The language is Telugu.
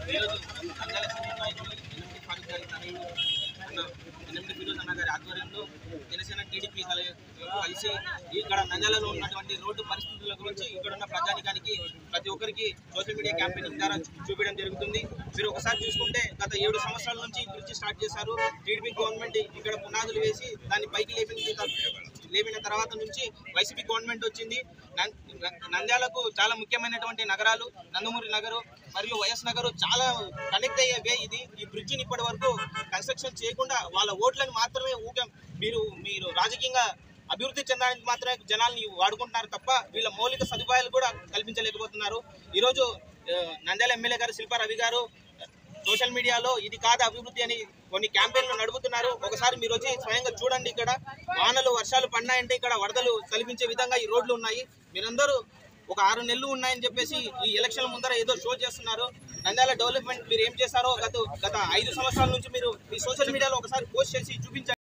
ఈరోజు నంద్యాల సీనియర్ నాయకులు ఎనిమిది ఫారూక్ గారి తనయుడు అన్న ఎనిమిది ఫిరోజ్ అన్న గారి ఆధ్వర్యంలో జనసేన టీడీపీ కల- కలిసి ఇక్కడ నంద్యాలలో ఉన్నటువంటి రోడ్డు పరిస్థితుల గురించి ఇక్కడ ఉన్న ప్రజానికానికి ప్రతి ఒక్కరికి సోషల్ మీడియా క్యాంపెయినింగ్ ద్వారా చూ- చూపించడం జరుగుతుంది మీరు ఒకసారి చూసుకుంటే గత ఏడు సంవత్సరాల నుంచి ఈ బ్రిడ్జ్ స్టార్ట్ చేశారు టీడీపీ గవర్నమెంట్ ఇక్కడ పునాదులు వేసి దాన్ని పైకి లేపిన తర్వాత- లేపిన తర్వాత నుంచి వైసీపీ గవర్నమెంట్ వచ్చింది నం- నంద్యాలకు చాలా ముఖ్యమైనటువంటి నగరాలు నందమూరి నగరు మరియు వైఎస్ నగరు చాలా కనెక్ట్ అయ్యే వే ఇది ఈ బ్రిడ్జిని ఇప్పటి వరకు కన్స్ట్రక్షన్ చేయకుండా వాళ్ళ ఓట్లను మాత్రమే ఊక మీరు మీరు రాజకీయంగా అభివృద్ధి చెందడానికి మాత్రమే జనాల్ని వాడుకుంటున్నారు తప్ప వీళ్ళ మౌలిక సదుపాయాలు కూడా కల్పించలేకపోతున్నారు ఈరోజు ఆ, నంద్యాల ఎమ్మెల్యే గారు శిల్పా రవి గారు సోషల్ మీడియాలో ఇది కాదు అభివృద్ధి అని కొన్ని క్యాంపెయిన్లు నడుపుతున్నారు ఒకసారి మీరు వచ్చి స్వయంగా చూడండి ఇక్కడ వానలు వర్షాలు పడినాయంటే ఇక్కడ వరదలు కల్పించే విధంగా ఈ రోడ్లు ఉన్నాయి మీరందరూ ఒక ఆరు నెలలు ఉన్నాయని చెప్పేసి ఈ ఎలక్షన్ ముందర ఏదో షో చేస్తున్నారు నంద్యాల డెవలప్మెంట్ మీరు ఏం చేశారో గత గత ఐదు సంవత్సరాల నుంచి మీరు మీ సోషల్ మీడియాలో ఒకసారి పోస్ట్ చేసి చూపించండి